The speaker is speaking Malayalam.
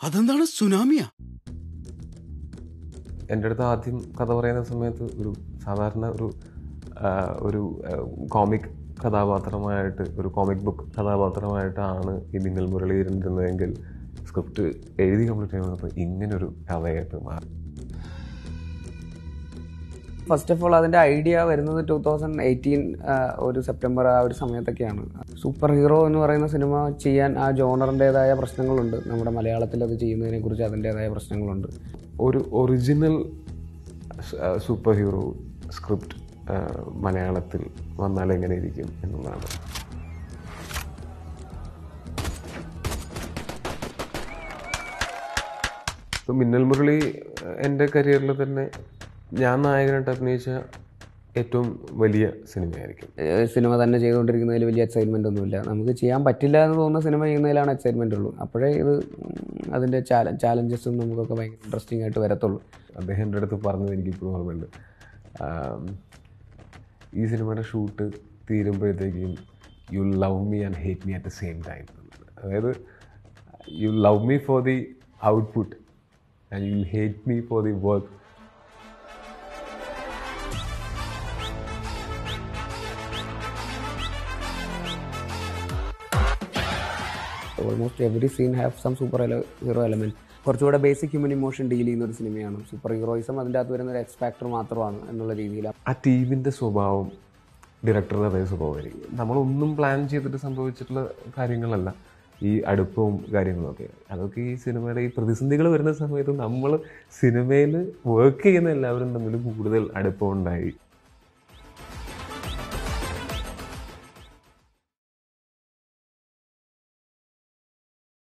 അതെന്താണ് സുനാമിയാ എൻ്റെ അടുത്ത് ആദ്യം കഥ പറയുന്ന സമയത്ത് ഒരു സാധാരണ ഒരു ആ, ഒരു കോമിക് കഥാപാത്രമായിട്ട് ഒരു കോമിക് ബുക്ക് കഥാപാത്രമായിട്ടാണ് ഈ മിന്നൽ മുരളീധരൻ ഇരുന്നതെങ്കിൽ സ്ക്രിപ്റ്റ് എഴുതി കംപ്ലീറ്റ് ചെയ്യുമ്പോൾ ഇങ്ങനൊരു കഥയായിട്ട് മാറി ഫസ്റ്റ് ഓഫ് ഓൾ അതിൻ്റെ ഐഡിയ വരുന്നത് ടൂ തൗസൻഡ് എയ്റ്റീൻ ഒരു സെപ്റ്റംബർ ആ ഒരു സമയത്തൊക്കെയാണ് സൂപ്പർ ഹീറോ എന്ന് പറയുന്ന സിനിമ ചെയ്യാൻ ആ ജോണറിൻ്റെതായ പ്രശ്നങ്ങളുണ്ട് നമ്മുടെ മലയാളത്തിൽ അത് ചെയ്യുന്നതിനെ കുറിച്ച് അതിൻ്റെതായ പ്രശ്നങ്ങളുണ്ട് ഒരു ഒറിജിനൽ സൂപ്പർ ഹീറോ സ്ക്രിപ്റ്റ് മലയാളത്തിൽ വന്നാൽ എങ്ങനെ ഇരിക്കും എന്നുള്ളതാണ് ഇപ്പം മിന്നൽ മുരളി ഏഹ്, എൻ്റെ കരിയറിൽ തന്നെ ഞാൻ നായകനായിട്ട് അഭിനയിച്ച ഏറ്റവും വലിയ സിനിമയായിരിക്കും ഏഹ് സിനിമ തന്നെ ചെയ്തുകൊണ്ടിരിക്കുന്നതിൽ വലിയ എക്സൈറ്റ്മെൻ്റ് ഒന്നുമില്ല നമുക്ക് ചെയ്യാൻ പറ്റില്ല എന്ന് തോന്നുന്ന സിനിമ ചെയ്യുന്നതിലാണ് എക്സൈറ്റ്മെൻ്റ് ഉള്ളൂ അപ്പോഴേ ഇത് ഉം, അതിൻ്റെ ചാലഞ്ചസും നമുക്കൊക്കെ ഭയങ്കര ഇൻട്രസ്റ്റിംഗ് ആയിട്ട് വരത്തുള്ളൂ അദ്ദേഹം എൻ്റെ അടുത്ത് പറഞ്ഞത് എനിക്കിപ്പോഴും ഓർമ്മയുണ്ട് ആം, ഈ സിനിമയുടെ ഷൂട്ട് തീരുമ്പോഴത്തേക്കും you love me and hate me at the same time അതായത് you love me for the output and you hate me for the work almost every scene have some super hero element കുറച്ചുകൂടെ ബേസിക് ഹ്യൂമൻ ഇമോഷൻ ഡീൽ ചെയ്യുന്ന ഒരു സിനിമയാണ് സൂപ്പർ ഹീറോയിസം അതിൻ്റെ അകത്ത് വരുന്ന ഒരു എക്സ് ഫാക്ടർ മാത്രമാണ് എന്നുള്ള രീതിയിൽ ആ ടീമിൻ്റെ സ്വഭാവം ഡയറക്ടറുടെ അതേ സ്വഭാവമായിരിക്കും നമ്മളൊന്നും പ്ലാൻ ചെയ്തിട്ട് സംഭവിച്ചിട്ടുള്ള കാര്യങ്ങളല്ല ഈ അടുപ്പവും കാര്യങ്ങളൊക്കെ അതൊക്കെ ഈ സിനിമയുടെ ഈ പ്രതിസന്ധികൾ വരുന്ന സമയത്ത് നമ്മൾ സിനിമയിൽ വർക്ക് ചെയ്യുന്ന എല്ലാവരും തമ്മിൽ കൂടുതൽ അടുപ്പം ഉണ്ടായി